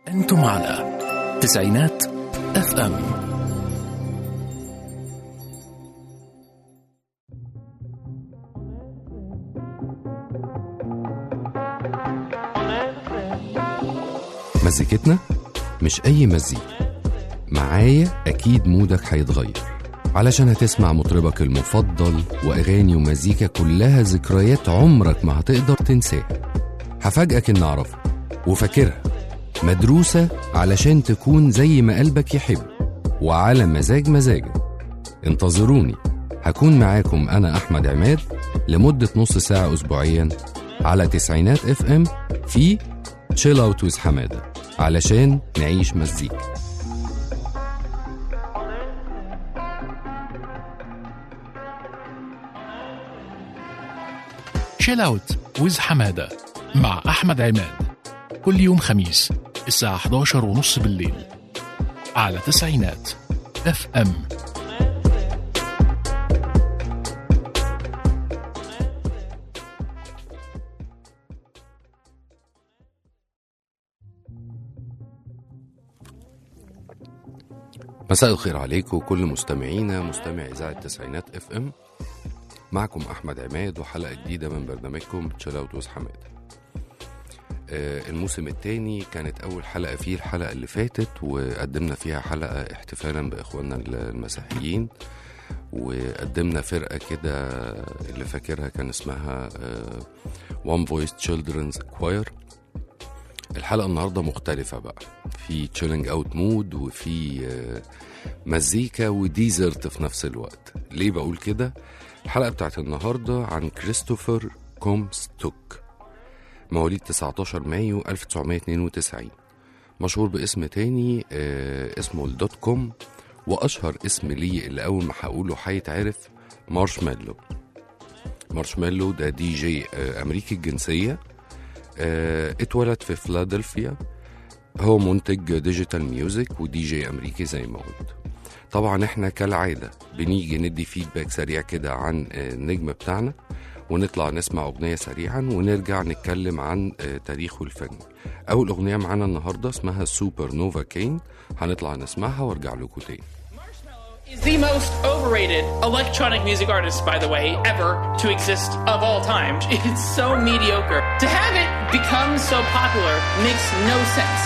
أنتم على تسعينات اف ام مزيكتنا مش أي مزيكا معايا أكيد مودك هيتغير علشان هتسمع مطربك المفضل وأغاني ومزيكا كلها ذكريات عمرك ما هتقدر تنساها هفاجئك إن أعرفها وفاكرها مدروسة علشان تكون زي ما قلبك يحب وعلى مزاج مزاجك انتظروني هكون معاكم أنا أحمد عماد لمدة نص ساعة أسبوعيا على تسعينات اف ام في تشيل اوت ويز حماده علشان نعيش مزيكا شيل اوت ويز حمادة مع أحمد عماد كل يوم خميس الساعة 11 ونص بالليل على تسعينات اف ام مساء الخير عليكم كل مستمعينا مستمع اذاعه التسعينات اف ام معكم احمد عماد وحلقه جديده من برنامجكم تشيل اوت ويز حماده آه، الموسم الثاني كانت اول حلقه فيه الحلقه اللي فاتت وقدمنا فيها حلقه احتفالا باخواننا المسيحيين وقدمنا فرقه كده اللي فاكرها كان اسمها وان فويس تشيلدرنز كواير الحلقه النهارده مختلفه بقى في تشيلينج اوت مود وفي آه، مزيكا وديزرت في نفس الوقت ليه بقول كده الحلقه بتاعت النهارده عن كريستوفر كومستوك مواليد 19 مايو 1992 مشهور باسم تاني آه، اسمه الدوت كوم واشهر اسم ليه اللي اول ما هقوله هيتعرف مارشميلو مارشميلو ده دي جي آه، امريكي الجنسيه آه، اتولد في فيلادلفيا هو منتج ديجيتال ميوزك ودي جي امريكي زي ما قلت طبعا احنا كالعاده بنيجي ندي فيدباك سريع كده عن آه، النجم بتاعنا ونطلع نسمع اغنيه سريعا ونرجع نتكلم عن آه، تاريخه الفني اول اغنيه معانا النهارده اسمها سوبر نوفا كين هنطلع نسمعها وارجع لكم تاني is the most overrated electronic music artist, by the way, ever to exist of all time. It's so mediocre. To have it become so popular makes no sense.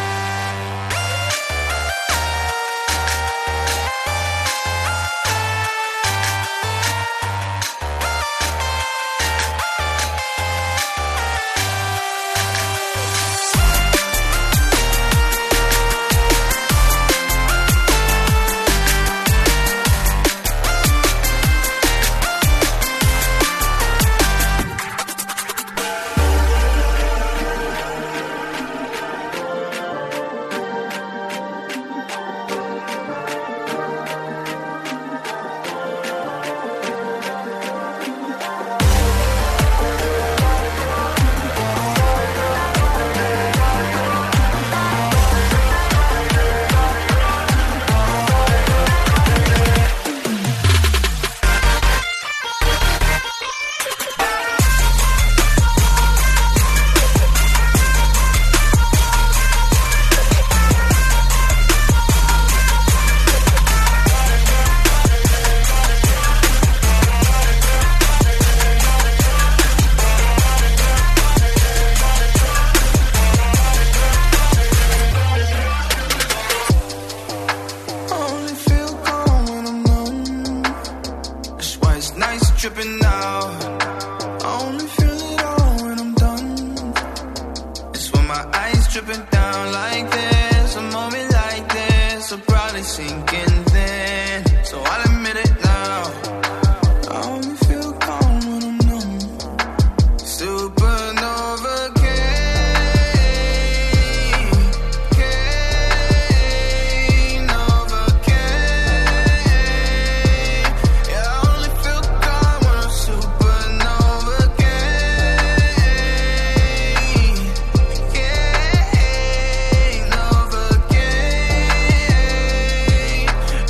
only feel calm when I'm numb. That's why it's nice tripping out. I only feel it all when I'm done. It's when my eyes dripping down like this. A moment like this will probably sink in then. So I'll admit it now. I only feel calm when I'm numb. Supernova King, King, Nova King. Yeah, I only feel calm when I'm supernova King, King, Nova King.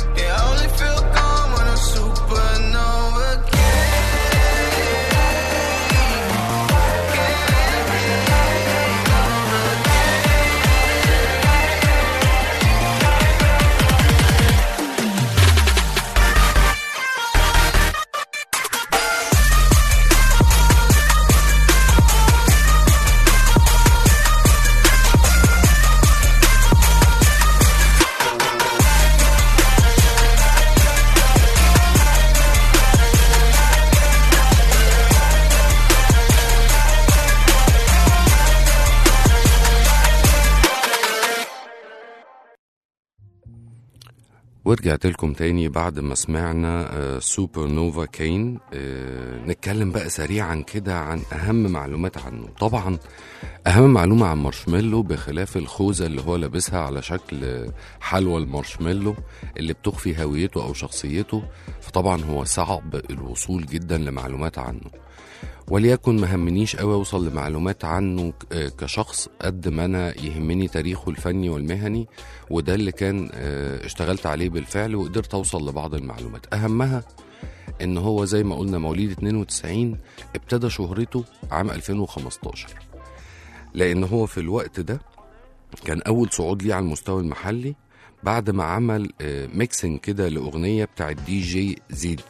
ورجعت لكم تاني بعد ما سمعنا آه، سوبر نوفا كين آه، نتكلم بقى سريعا كده عن أهم معلومات عنه طبعا أهم معلومة عن مارشميلو بخلاف الخوذة اللي هو لابسها على شكل آه، حلوى المارشميلو اللي بتخفي هويته أو شخصيته فطبعا هو صعب الوصول جدا لمعلومات عنه وليكن ما همنيش قوي اوصل لمعلومات عنه ك- آه، كشخص قد ما انا يهمني تاريخه الفني والمهني وده اللي كان آه، اشتغلت عليه بالفعل وقدرت اوصل لبعض المعلومات اهمها ان هو زي ما قلنا مواليد 92 ابتدى شهرته عام 2015 لان هو في الوقت ده كان اول صعود ليه على المستوى المحلي بعد ما عمل آه، ميكسنج كده لاغنيه بتاعت دي جي زيد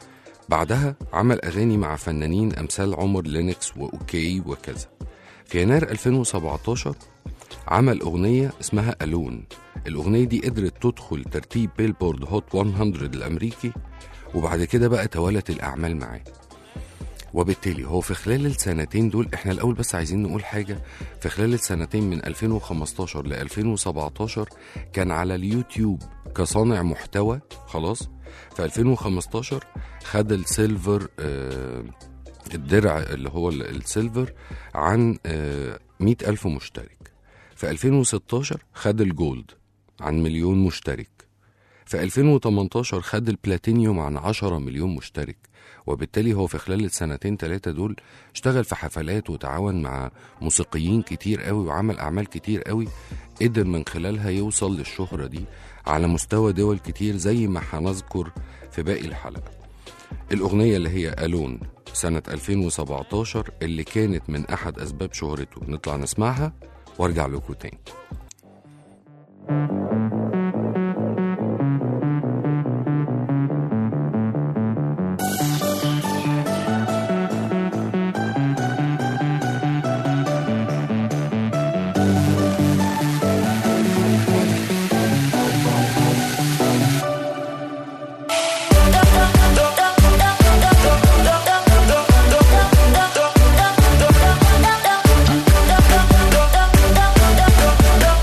بعدها عمل أغاني مع فنانين أمثال عمر لينكس وأوكي وكذا في يناير 2017 عمل أغنية اسمها ألون الأغنية دي قدرت تدخل ترتيب بيلبورد هوت 100 الأمريكي وبعد كده بقى توالت الأعمال معاه وبالتالي هو في خلال السنتين دول احنا الأول بس عايزين نقول حاجة في خلال السنتين من 2015 ل 2017 كان على اليوتيوب كصانع محتوى خلاص في 2015 خد السيلفر آه الدرع اللي هو ال- السيلفر عن آه 100 ألف مشترك في 2016 خد الجولد عن مليون مشترك في 2018 خد البلاتينيوم عن 10 مليون مشترك وبالتالي هو في خلال السنتين ثلاثة دول اشتغل في حفلات وتعاون مع موسيقيين كتير قوي وعمل أعمال كتير قوي قدر من خلالها يوصل للشهرة دي على مستوى دول كتير زي ما هنذكر في باقي الحلقة الأغنية اللي هي ألون سنة 2017 اللي كانت من أحد أسباب شهرته نطلع نسمعها وارجع لكم تاني Don't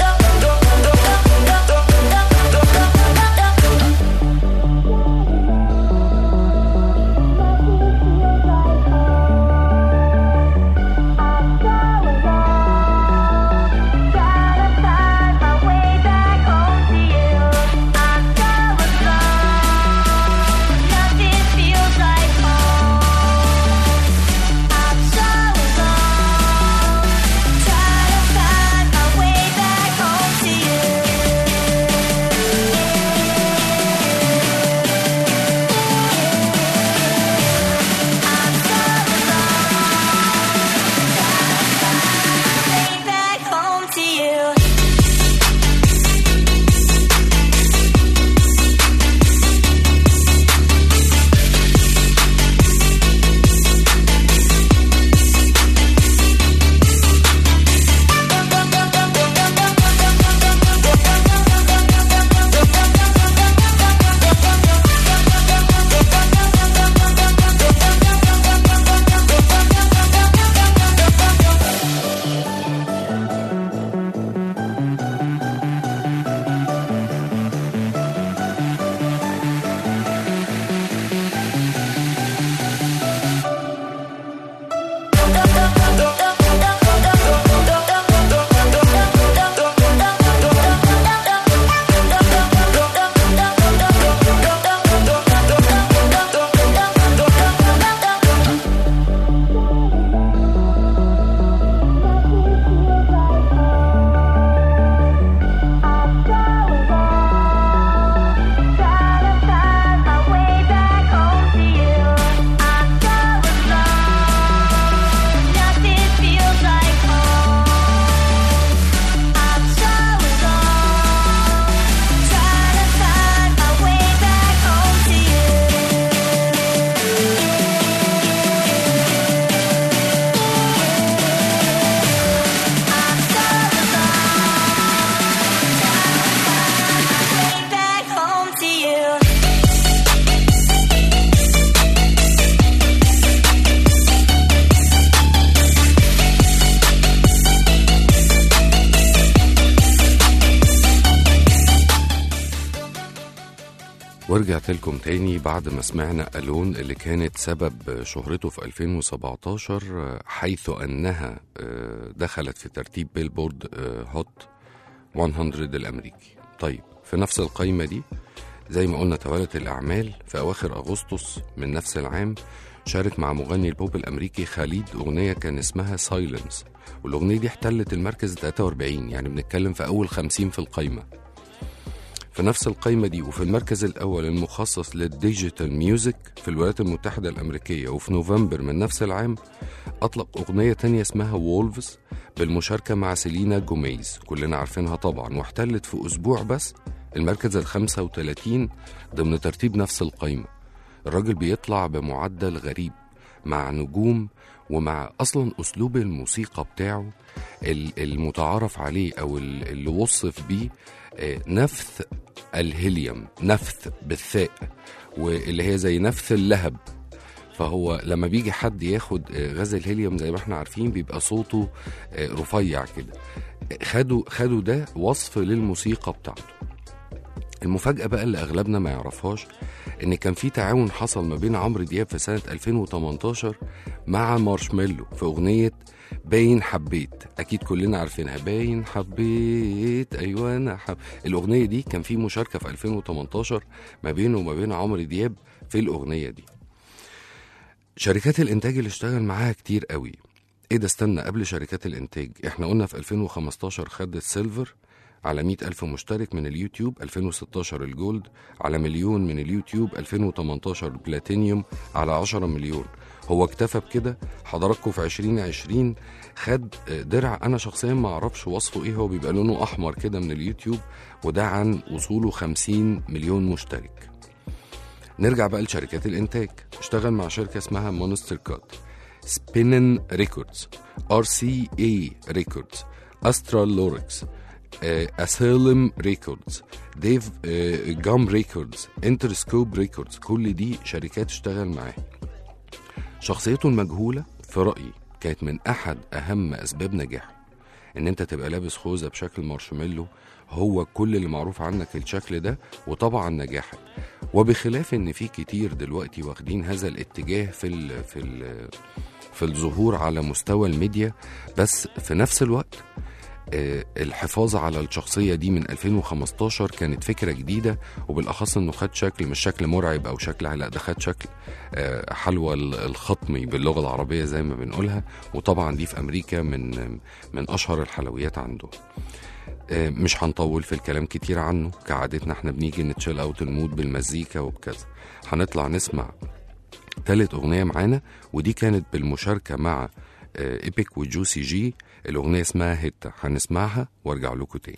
ورجعت لكم تاني بعد ما سمعنا ألون اللي كانت سبب شهرته في 2017 حيث أنها آه، دخلت في ترتيب بيلبورد آه، هوت 100 الأمريكي طيب في نفس القائمة دي زي ما قلنا توالت الأعمال في أواخر أغسطس من نفس العام شارك مع مغني البوب الأمريكي خليد أغنية كان اسمها سايلنس والأغنية دي احتلت المركز 43 يعني بنتكلم في أول 50 في القائمة في نفس القائمة دي وفي المركز الأول المخصص للديجيتال ميوزك في الولايات المتحدة الأمريكية وفي نوفمبر من نفس العام أطلق أغنية تانية اسمها وولفز بالمشاركة مع سيلينا جوميز كلنا عارفينها طبعا واحتلت في أسبوع بس المركز ال 35 ضمن ترتيب نفس القائمة الراجل بيطلع بمعدل غريب مع نجوم ومع أصلا أسلوب الموسيقى بتاعه ال- المتعارف عليه أو ال- اللي وصف بيه آه، نفث الهيليوم نفث بالثاء واللي هي زي نفث اللهب فهو لما بيجي حد ياخد آه، غاز الهيليوم زي ما احنا عارفين بيبقى صوته آه، رفيع كده آه، خدوا خدوا ده وصف للموسيقى بتاعته المفاجأة بقى اللي أغلبنا ما يعرفهاش إن كان في تعاون حصل ما بين عمرو دياب في سنة 2018 مع مارشميلو في أغنية باين حبيت أكيد كلنا عارفينها باين حبيت أيوة أنا حب الأغنية دي كان في مشاركة في 2018 ما بينه وما بين عمرو دياب في الأغنية دي شركات الإنتاج اللي اشتغل معاها كتير قوي ايه ده استنى قبل شركات الانتاج احنا قلنا في 2015 خدت سيلفر على 100 ألف مشترك من اليوتيوب 2016 الجولد على مليون من اليوتيوب 2018 بلاتينيوم على 10 مليون هو اكتفى بكده حضراتكم في 2020 خد درع انا شخصيا ما اعرفش وصفه ايه هو بيبقى لونه احمر كده من اليوتيوب وده عن وصوله 50 مليون مشترك نرجع بقى لشركات الانتاج اشتغل مع شركه اسمها مونستر كات سبينن ريكوردز ار سي اي ريكوردز استرال لوركس اسيلم ريكوردز ديف جام ريكوردز انترسكوب ريكوردز كل دي شركات اشتغل معاها شخصيته المجهولة في رأيي كانت من أحد أهم أسباب نجاحه إن أنت تبقى لابس خوذة بشكل مارشميلو هو كل اللي معروف عنك الشكل ده وطبعا نجاحك وبخلاف إن في كتير دلوقتي واخدين هذا الاتجاه في ال في ال في الظهور على مستوى الميديا بس في نفس الوقت آه، الحفاظ على الشخصية دي من 2015 كانت فكرة جديدة وبالأخص إنه خد شكل مش شكل مرعب أو شكل لا ده خد شكل آه، حلوى ال- الخطمي باللغة العربية زي ما بنقولها وطبعا دي في أمريكا من من أشهر الحلويات عندهم آه، مش هنطول في الكلام كتير عنه كعادتنا احنا بنيجي نتشيل اوت المود بالمزيكا وبكذا هنطلع نسمع تالت أغنية معانا ودي كانت بالمشاركة مع آه، إيبك وجوسي جي الأغنية اسمها هيتا هنسمعها وارجع لكم تاني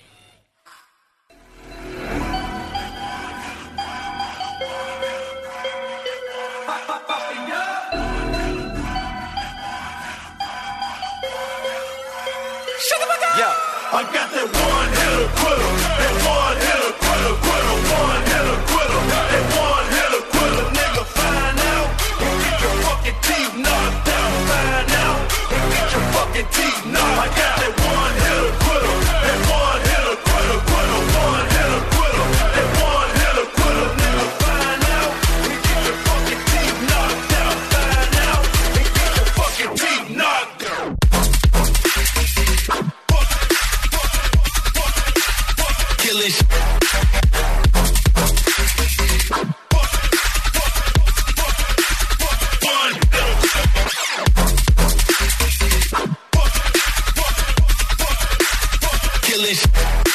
Yeah. I got that one hitter quitter, that one hitter quitter, quitter, one hitter quitter, that one hitter quitter, nigga, find out and get your fucking teeth knocked out, find out and get your fucking teeth knocked. I got that one hitter quitter, that one hitter quitter, quitter, one hitter quitter, that one hitter quitter, nigga, find out and get your fucking teeth knocked out, find out and get your fucking teeth knocked out. killing shit. Killing shit.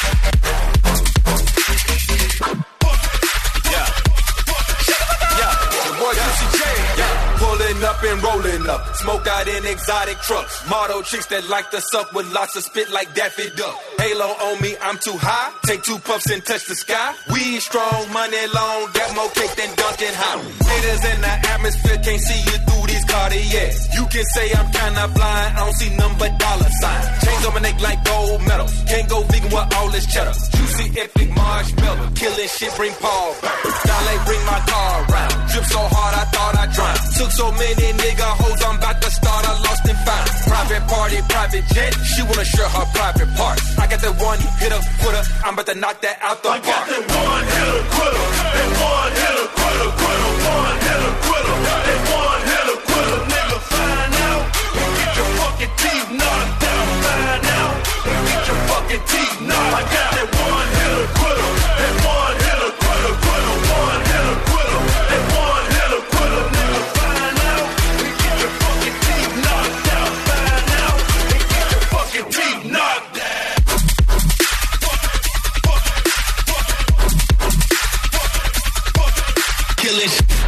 Yeah. Yeah. The boy Juicy J. Yeah. Pulling up and rolling up. Smoke out in exotic trucks. Model chicks that like to suck with lots of spit like Daffy Duck. Halo on me, I'm too high. Take two puffs and touch the sky. We strong, money long, got more cake than Duncan Howard. Haters in the atmosphere can't see you through these Cartiers. You can say I'm kinda blind, I don't see none but dollar signs. Chains on my neck like gold medals. Can't go vegan with all this cheddar. Juicy epic marshmallow. Killing shit, bring Paul back. Dolly, bring my car around. Drip so hard, I thought I drowned. Took so many nigga hoes, I'm about to start a lost and found. Private party, private jet. She wanna share her private parts. I got that one hitter quitter. I'm about to knock that out the I park. got that one hitter quitter, And one hitter, quitter, quitter, one hitter, quitter. And one hitter, quitter, nigga, find out. And get your fucking teeth knocked out, find out. And get your fucking teeth knocked out. That one hitter, quitter. And one hitter, quitter, quitter, one hitter, quitter. And one hitter, quitter, nigga, find out. And get your fucking teeth knocked out, find out. And get your fucking teeth knocked out. Killing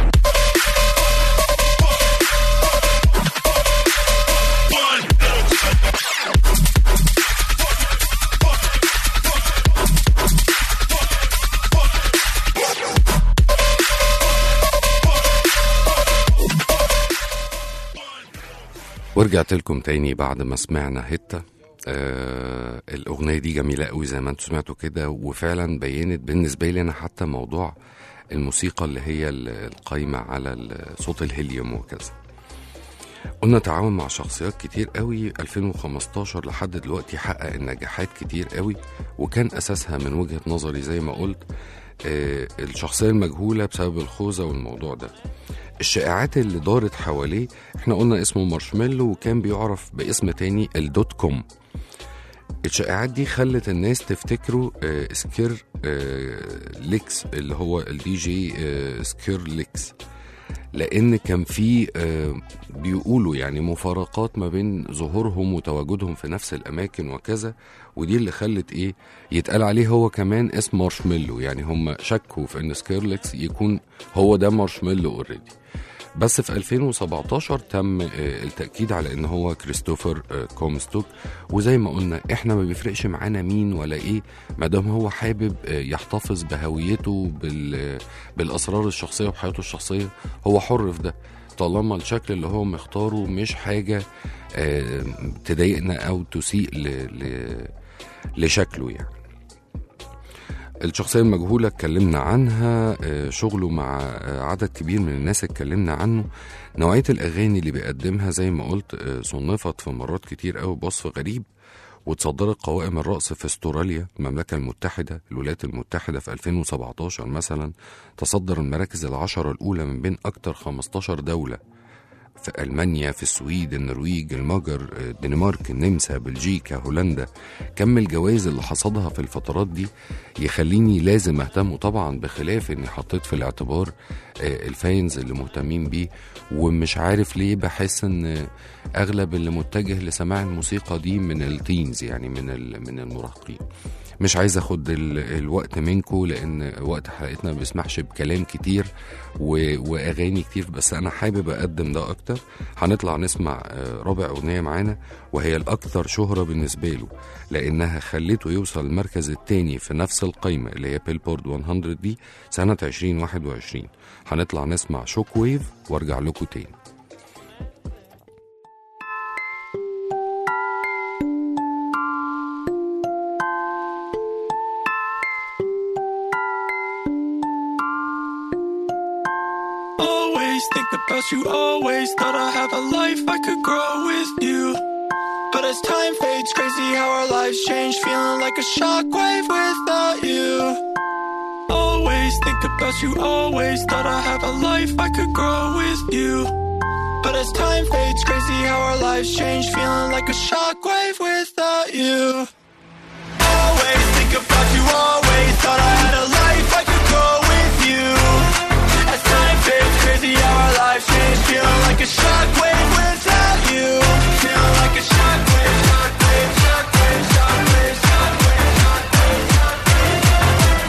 ورجعت لكم تاني بعد ما سمعنا هتة آه الأغنية دي جميلة قوي زي ما انتوا سمعتوا كده وفعلا بينت بالنسبة لي أنا حتى موضوع الموسيقى اللي هي ال- القايمة على ال- صوت الهيليوم وكذا قلنا تعاون مع شخصيات كتير قوي 2015 لحد دلوقتي حقق النجاحات كتير قوي وكان أساسها من وجهة نظري زي ما قلت آه الشخصية المجهولة بسبب الخوذة والموضوع ده الشائعات اللي دارت حواليه احنا قلنا اسمه مارشميلو وكان بيعرف باسم تاني الدوت كوم الشائعات دي خلت الناس تفتكره آه، سكير آه، ليكس اللي هو الدي جي آه، سكير ليكس لان كان في آه، بيقولوا يعني مفارقات ما بين ظهورهم وتواجدهم في نفس الاماكن وكذا ودي اللي خلت ايه يتقال عليه هو كمان اسم مارشميلو يعني هم شكوا في ان سكيرليكس يكون هو ده مارشميلو اوريدي بس في 2017 تم آه، التأكيد على ان هو كريستوفر آه، كومستوك وزي ما قلنا احنا ما بيفرقش معانا مين ولا ايه ما دام هو حابب آه، يحتفظ بهويته بال بالاسرار الشخصيه وحياته الشخصيه هو حر في ده طالما الشكل اللي هو مختاره مش حاجه آه، تضايقنا او تسيء ل... ل... لشكله يعني الشخصية المجهولة اتكلمنا عنها آه، شغله مع آه، عدد كبير من الناس اتكلمنا عنه نوعية الأغاني اللي بيقدمها زي ما قلت آه، صنفت في مرات كتير قوي بوصف غريب وتصدرت قوائم الرقص في استراليا المملكة المتحدة الولايات المتحدة في 2017 مثلا تصدر المراكز العشرة الأولى من بين أكتر 15 دولة في ألمانيا في السويد النرويج المجر الدنمارك النمسا بلجيكا هولندا كم الجوائز اللي حصدها في الفترات دي يخليني لازم اهتم طبعا بخلاف اني حطيت في الاعتبار آه، الفاينز اللي مهتمين بيه ومش عارف ليه بحس ان اغلب اللي متجه لسماع الموسيقى دي من التينز يعني من ال- من المراهقين مش عايز اخد ال- الوقت منكم لان وقت حلقتنا ما بيسمحش بكلام كتير و- واغاني كتير بس انا حابب اقدم ده اكتر هنطلع نسمع آه، رابع اغنيه معانا وهي الاكثر شهره بالنسبه له لانها خلته يوصل المركز الثاني في نفس القائمه اللي هي بيلبورد 100 دي سنه 2021 هنطلع نسمع شوك ويف وارجع لكم تاني Always think about you, always thought I have a life I could grow with you. But as time fades, crazy how our lives change, feeling like a shockwave without you. Always think about you, always thought I have a life I could grow with you. But as time fades, crazy how our lives change, feeling like a shockwave without you. Always think about you, always thought I had a life I could grow with you. As time fades, crazy how our lives change, feeling like a shockwave without you. Feeling like a shockwave, shockwave, shockwave, shockwave, shockwave, shockwave.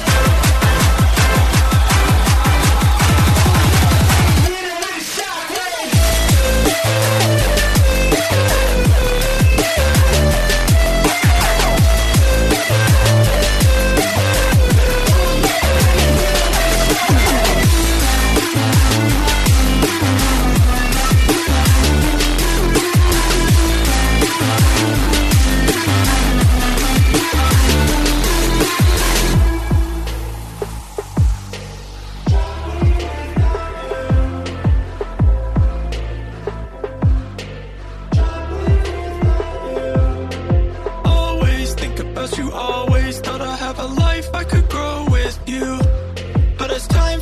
Always think about you, always thought I have a life I could grow with you. But as time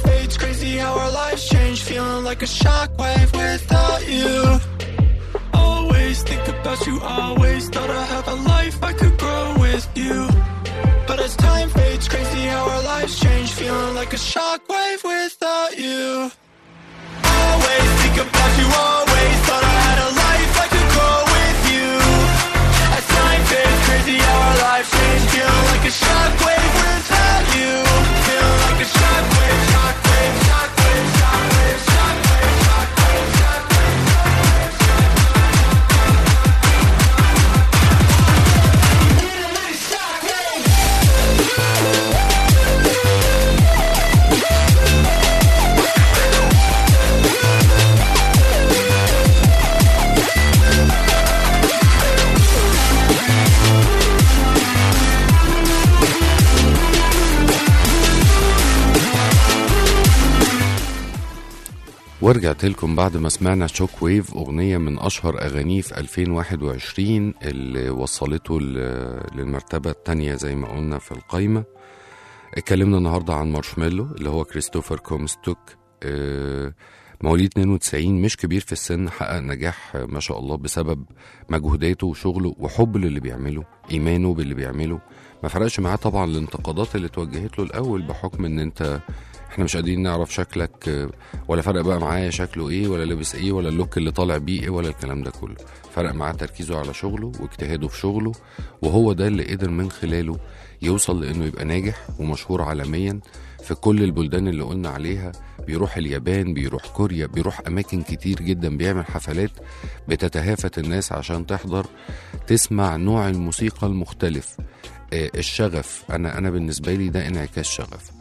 like a shockwave without you. Always think about you, always thought I have a life I could grow with you. But as time fades, crazy how our lives change, feeling like a shockwave without you. Always think about you, always thought I had a life I could grow with you. As time fades, crazy how our lives change, feeling like a shockwave without you. Feeling like a shockwave, shockwave, shockwave, shockwave, shockwave, shockwave, shockwave. ورجعت لكم بعد ما سمعنا شوك ويف أغنية من أشهر أغانيه في 2021 اللي وصلته ل- للمرتبة التانية زي ما قلنا في القايمة اتكلمنا النهاردة عن مارشميلو اللي هو كريستوفر كومستوك آه، مواليد 92 مش كبير في السن حقق نجاح آه، ما شاء الله بسبب مجهوداته وشغله وحب للي بيعمله إيمانه باللي بيعمله ما فرقش معاه طبعا الانتقادات اللي توجهت له الأول بحكم إن أنت احنا مش قادرين نعرف شكلك آه، ولا فرق بقى معاه شكله ايه ولا لابس ايه ولا اللوك اللي طالع بيه ايه ولا الكلام ده كله فرق معاه تركيزه على شغله واجتهاده في شغله وهو ده اللي قدر من خلاله يوصل لانه يبقى ناجح ومشهور عالميا في كل البلدان اللي قلنا عليها بيروح اليابان بيروح كوريا بيروح اماكن كتير جدا بيعمل حفلات بتتهافت الناس عشان تحضر تسمع نوع الموسيقى المختلف آه، الشغف انا انا بالنسبه لي ده انعكاس شغف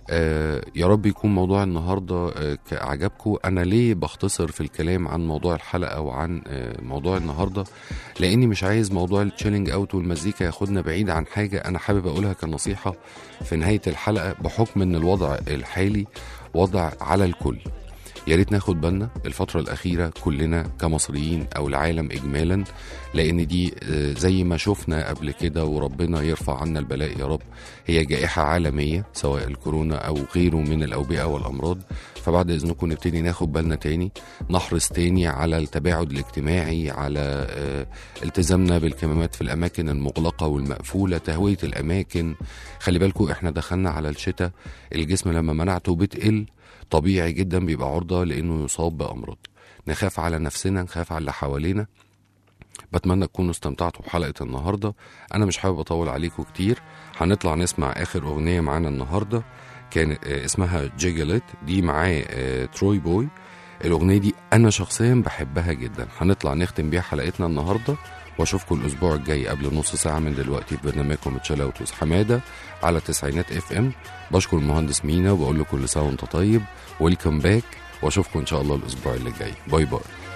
آه، يا رب يكون موضوع النهارده آه، ك- عجبكم انا ليه بختصر في الكلام عن موضوع الحلقه وعن آه، موضوع النهارده لاني مش عايز موضوع التشيلينج اوت والمزيكا ياخدنا بعيد عن حاجه انا حابب اقولها كنصيحه في نهايه الحلقه بحكم ان الوضع الحالي وضع على الكل يا ريت ناخد بالنا الفترة الأخيرة كلنا كمصريين أو العالم إجمالا لأن دي آه، زي ما شفنا قبل كده وربنا يرفع عنا البلاء يا رب هي جائحة عالمية سواء الكورونا أو غيره من الأوبئة والأمراض فبعد إذنكم نبتدي ناخد بالنا تاني نحرص تاني على التباعد الاجتماعي على آه، التزامنا بالكمامات في الأماكن المغلقة والمقفولة تهوية الأماكن خلي بالكم إحنا دخلنا على الشتاء الجسم لما مناعته بتقل طبيعي جدا بيبقى عرضة لأنه يصاب بأمراض نخاف على نفسنا نخاف على اللي حوالينا بتمنى تكونوا استمتعتوا بحلقة النهاردة أنا مش حابب أطول عليكم كتير هنطلع نسمع آخر أغنية معانا النهاردة كان آه، اسمها جيجلت دي معاه آه، تروي بوي الأغنية دي أنا شخصيا بحبها جدا هنطلع نختم بيها حلقتنا النهاردة واشوفكم الاسبوع الجاي قبل نص ساعه من دلوقتي في برنامجكم تشيل اوت ويز حماده على تسعينات اف ام بشكر المهندس مينا وبقول له كل سنه وانت طيب ويلكم باك واشوفكم ان شاء الله الاسبوع اللي جاي باي باي